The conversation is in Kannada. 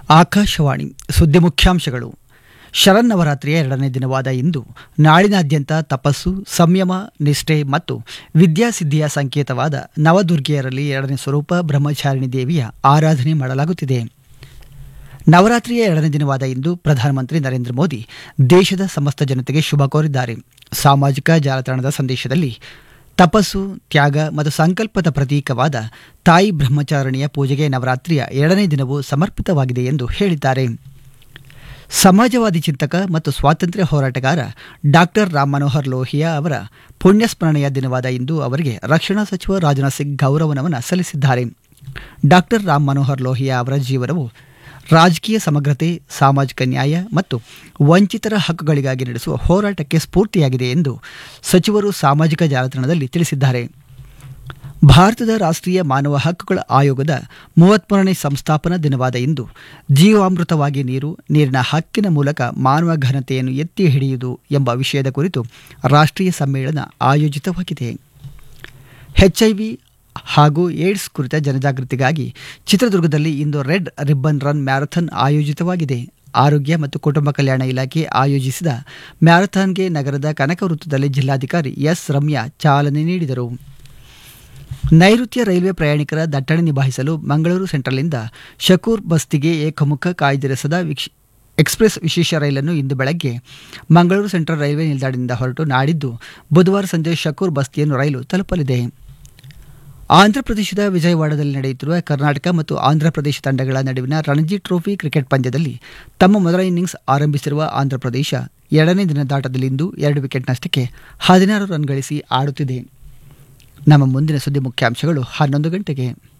ಆಕಾಶವಾಣಿ ಸುದ್ದಿ ಮುಖ್ಯಾಂಶಗಳು ಶರನ್ನವರಾತ್ರಿಯ ಎರಡನೇ ದಿನವಾದ ಇಂದು ನಾಡಿನಾದ್ಯಂತ ತಪಸ್ಸು ಸಂಯಮ ನಿಷ್ಠೆ ಮತ್ತು ವಿದ್ಯಾಸಿದ್ಧಿಯ ಸಂಕೇತವಾದ ನವದುರ್ಗೆಯರಲ್ಲಿ ಎರಡನೇ ಸ್ವರೂಪ ಬ್ರಹ್ಮಚಾರಿಣಿ ದೇವಿಯ ಆರಾಧನೆ ಮಾಡಲಾಗುತ್ತಿದೆ ನವರಾತ್ರಿಯ ಎರಡನೇ ದಿನವಾದ ಇಂದು ಪ್ರಧಾನಮಂತ್ರಿ ನರೇಂದ್ರ ಮೋದಿ ದೇಶದ ಸಮಸ್ತ ಜನತೆಗೆ ಶುಭ ಕೋರಿದ್ದಾರೆ ಸಾಮಾಜಿಕ ಜಾಲತಾಣದ ಸಂದೇಶದಲ್ಲಿ ತಪಸ್ಸು ತ್ಯಾಗ ಮತ್ತು ಸಂಕಲ್ಪದ ಪ್ರತೀಕವಾದ ತಾಯಿ ಬ್ರಹ್ಮಚಾರಿಣಿಯ ಪೂಜೆಗೆ ನವರಾತ್ರಿಯ ಎರಡನೇ ದಿನವು ಸಮರ್ಪಿತವಾಗಿದೆ ಎಂದು ಹೇಳಿದ್ದಾರೆ ಸಮಾಜವಾದಿ ಚಿಂತಕ ಮತ್ತು ಸ್ವಾತಂತ್ರ್ಯ ಹೋರಾಟಗಾರ ಡಾಕ್ಟರ್ ರಾಮ್ ಮನೋಹರ್ ಲೋಹಿಯಾ ಅವರ ಪುಣ್ಯಸ್ಮರಣೆಯ ದಿನವಾದ ಇಂದು ಅವರಿಗೆ ರಕ್ಷಣಾ ಸಚಿವ ರಾಜನಾಥ್ ಸಿಂಗ್ ಗೌರವನವನ್ನು ಸಲ್ಲಿಸಿದ್ದಾರೆ ಡಾಕ್ಟರ್ ರಾಮ್ ಮನೋಹರ್ ಲೋಹಿಯಾ ಅವರ ಜೀವನವು ರಾಜಕೀಯ ಸಮಗ್ರತೆ ಸಾಮಾಜಿಕ ನ್ಯಾಯ ಮತ್ತು ವಂಚಿತರ ಹಕ್ಕುಗಳಿಗಾಗಿ ನಡೆಸುವ ಹೋರಾಟಕ್ಕೆ ಸ್ಫೂರ್ತಿಯಾಗಿದೆ ಎಂದು ಸಚಿವರು ಸಾಮಾಜಿಕ ಜಾಲತಾಣದಲ್ಲಿ ತಿಳಿಸಿದ್ದಾರೆ ಭಾರತದ ರಾಷ್ಟ್ರೀಯ ಮಾನವ ಹಕ್ಕುಗಳ ಆಯೋಗದ ಮೂವತ್ಮೂರನೇ ಸಂಸ್ಥಾಪನಾ ದಿನವಾದ ಇಂದು ಜೀವಾಮೃತವಾಗಿ ನೀರು ನೀರಿನ ಹಕ್ಕಿನ ಮೂಲಕ ಮಾನವ ಘನತೆಯನ್ನು ಎತ್ತಿ ಹಿಡಿಯುವುದು ಎಂಬ ವಿಷಯದ ಕುರಿತು ರಾಷ್ಟ್ರೀಯ ಸಮ್ಮೇಳನ ಆಯೋಜಿತವಾಗಿದೆ ಎಚ್ಐವಿ ಹಾಗೂ ಏಡ್ಸ್ ಕುರಿತ ಜನಜಾಗೃತಿಗಾಗಿ ಚಿತ್ರದುರ್ಗದಲ್ಲಿ ಇಂದು ರೆಡ್ ರಿಬ್ಬನ್ ರನ್ ಮ್ಯಾರಥಾನ್ ಆಯೋಜಿತವಾಗಿದೆ ಆರೋಗ್ಯ ಮತ್ತು ಕುಟುಂಬ ಕಲ್ಯಾಣ ಇಲಾಖೆ ಆಯೋಜಿಸಿದ ಮ್ಯಾರಥಾನ್ಗೆ ನಗರದ ಕನಕ ವೃತ್ತದಲ್ಲಿ ಜಿಲ್ಲಾಧಿಕಾರಿ ಎಸ್ ರಮ್ಯಾ ಚಾಲನೆ ನೀಡಿದರು ನೈಋತ್ಯ ರೈಲ್ವೆ ಪ್ರಯಾಣಿಕರ ದಟ್ಟಣೆ ನಿಭಾಯಿಸಲು ಮಂಗಳೂರು ಸೆಂಟ್ರಲ್ನಿಂದ ಶಕೂರ್ ಬಸ್ತಿಗೆ ಏಕಮುಖ ಕಾಯ್ದಿರಿಸದ ವೀಕ್ಷ ಎಕ್ಸ್ಪ್ರೆಸ್ ವಿಶೇಷ ರೈಲನ್ನು ಇಂದು ಬೆಳಗ್ಗೆ ಮಂಗಳೂರು ಸೆಂಟ್ರಲ್ ರೈಲ್ವೆ ನಿಲ್ದಾಣದಿಂದ ಹೊರಟು ನಾಡಿದ್ದು ಬುಧವಾರ ಸಂಜೆ ಶಕೂರ್ ಬಸ್ತಿಯನ್ನು ರೈಲು ತಲುಪಲಿದೆ ಆಂಧ್ರಪ್ರದೇಶದ ವಿಜಯವಾಡದಲ್ಲಿ ನಡೆಯುತ್ತಿರುವ ಕರ್ನಾಟಕ ಮತ್ತು ಆಂಧ್ರಪ್ರದೇಶ ತಂಡಗಳ ನಡುವಿನ ರಣಜಿ ಟ್ರೋಫಿ ಕ್ರಿಕೆಟ್ ಪಂದ್ಯದಲ್ಲಿ ತಮ್ಮ ಮೊದಲ ಇನ್ನಿಂಗ್ಸ್ ಆರಂಭಿಸಿರುವ ಆಂಧ್ರಪ್ರದೇಶ ಎರಡನೇ ದಿನದಾಟದಲ್ಲಿಂದು ಎರಡು ವಿಕೆಟ್ ನಷ್ಟಕ್ಕೆ ಹದಿನಾರು ರನ್ ಗಳಿಸಿ ಆಡುತ್ತಿದೆ ನಮ್ಮ ಮುಂದಿನ ಸುದ್ದಿ ಮುಖ್ಯಾಂಶಗಳು ಹನ್ನೊಂದು ಗಂಟೆಗೆ